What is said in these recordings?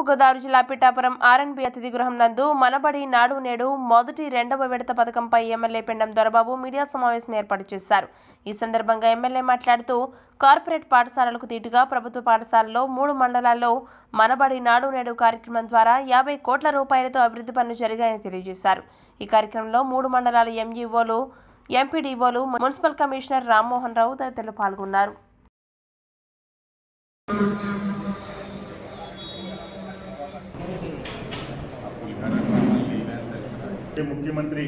తూర్పుగోదావరి జిల్లా పిఠాపురం ఆర్ఎన్బి అతిథి గృహం నందు మనబడి నాడు నేడు మొదటి రెండవ విడత పథకంపై ఎమ్మెల్యే పెండం దొరబాబు మీడియా సమావేశం ఏర్పాటు చేశారు ఈ సందర్భంగా ఎమ్మెల్యే మాట్లాడుతూ కార్పొరేట్ పాఠశాలలకు తీటుగా ప్రభుత్వ పాఠశాలలో మూడు మండలాల్లో మనబడి నాడు నేడు కార్యక్రమం ద్వారా యాభై కోట్ల రూపాయలతో అభివృద్ధి పనులు జరిగాయని తెలియజేశారు ఈ కార్యక్రమంలో మూడు మండలాల ఎంఈఓలు ఎంపీడీఓలు మున్సిపల్ కమిషనర్ రామ్మోహన్ రావు తదితరులు పాల్గొన్నారు ఏ ముఖ్యమంత్రి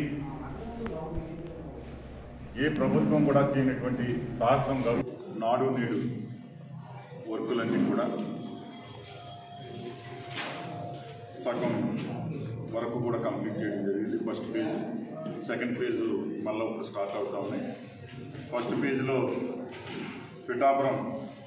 ఏ ప్రభుత్వం కూడా చేయనటువంటి సాహసం గారు నాడు నేడు వర్కులన్నీ కూడా సగం వరకు కూడా కంప్లీట్ చేయడం జరిగింది ఫస్ట్ ఫేజ్ సెకండ్ ఫేజ్ మళ్ళీ ఇప్పుడు స్టార్ట్ అవుతా ఉన్నాయి ఫస్ట్ ఫేజ్లో పిఠాపురం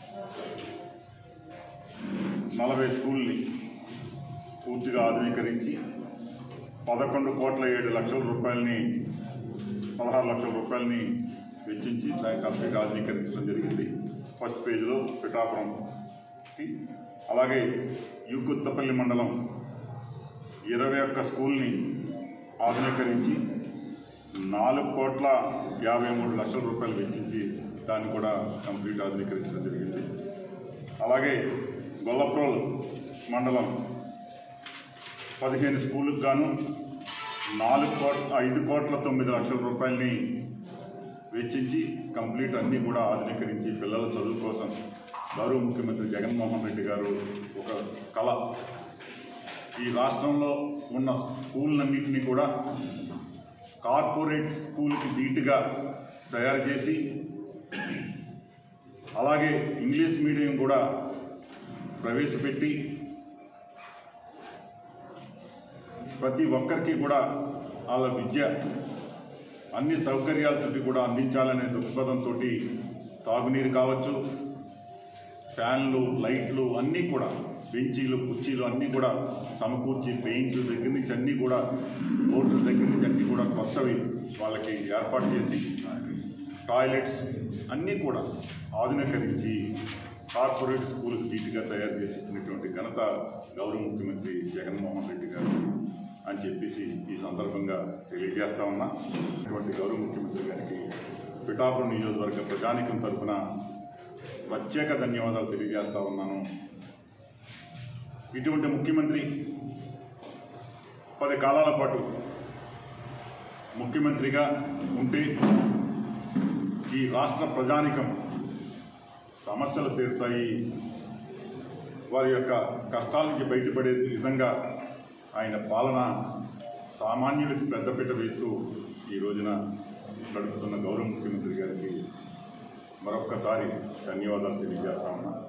నలభై స్కూల్ని పూర్తిగా ఆధునీకరించి పదకొండు కోట్ల ఏడు లక్షల రూపాయలని పదహారు లక్షల రూపాయలని వెచ్చించి దాన్ని కంప్లీట్ ఆధునీకరించడం జరిగింది ఫస్ట్ పేజ్లో పిఠాపురంకి అలాగే యూగుత్తపల్లి మండలం ఇరవై ఒక్క స్కూల్ని ఆధునీకరించి నాలుగు కోట్ల యాభై మూడు లక్షల రూపాయలు వెచ్చించి దాన్ని కూడా కంప్లీట్ ఆధునీకరించడం జరిగింది అలాగే గొల్లప్రోల్ మండలం పదిహేను స్కూళ్ళకు గాను నాలుగు కోట్ల ఐదు కోట్ల తొమ్మిది లక్షల రూపాయలని వెచ్చించి కంప్లీట్ అన్నీ కూడా ఆధునీకరించి పిల్లల చదువు కోసం గౌరవ ముఖ్యమంత్రి జగన్మోహన్ రెడ్డి గారు ఒక కళ ఈ రాష్ట్రంలో ఉన్న స్కూళ్ళన్నింటినీ కూడా కార్పొరేట్ స్కూల్కి ధీటుగా తయారు చేసి అలాగే ఇంగ్లీష్ మీడియం కూడా ప్రవేశపెట్టి ప్రతి ఒక్కరికి కూడా వాళ్ళ విద్య అన్ని సౌకర్యాలతోటి కూడా అందించాలనే దృక్పథంతో తాగునీరు కావచ్చు ఫ్యాన్లు లైట్లు అన్నీ కూడా బెంచీలు కుర్చీలు అన్నీ కూడా సమకూర్చి పెయింట్లు దగ్గర నుంచి అన్నీ కూడా బోర్డుల దగ్గర నుంచి అన్నీ కూడా కొత్తవి వాళ్ళకి ఏర్పాటు చేసి టాయిలెట్స్ అన్నీ కూడా ఆధునీకరించి కార్పొరేట్ స్కూల్కి ధీటుగా తయారు చేసి ఇచ్చినటువంటి ఘనత గౌరవ ముఖ్యమంత్రి జగన్మోహన్ రెడ్డి గారు అని చెప్పేసి ఈ సందర్భంగా తెలియజేస్తా ఉన్నా ఇటువంటి గౌరవ ముఖ్యమంత్రి గారికి పిఠాపురం నియోజకవర్గ ప్రజానికం తరఫున ప్రత్యేక ధన్యవాదాలు తెలియజేస్తా ఉన్నాను ఇటువంటి ముఖ్యమంత్రి పది కాలాల పాటు ముఖ్యమంత్రిగా ఉంటే ఈ రాష్ట్ర ప్రజానికం సమస్యలు తీరుతాయి వారి యొక్క కష్టాల నుంచి బయటపడే విధంగా ఆయన పాలన సామాన్యుడికి పెద్దపీట వేస్తూ ఈ రోజున గడుపుతున్న గౌరవ ముఖ్యమంత్రి గారికి మరొక్కసారి ధన్యవాదాలు తెలియజేస్తా ఉన్నా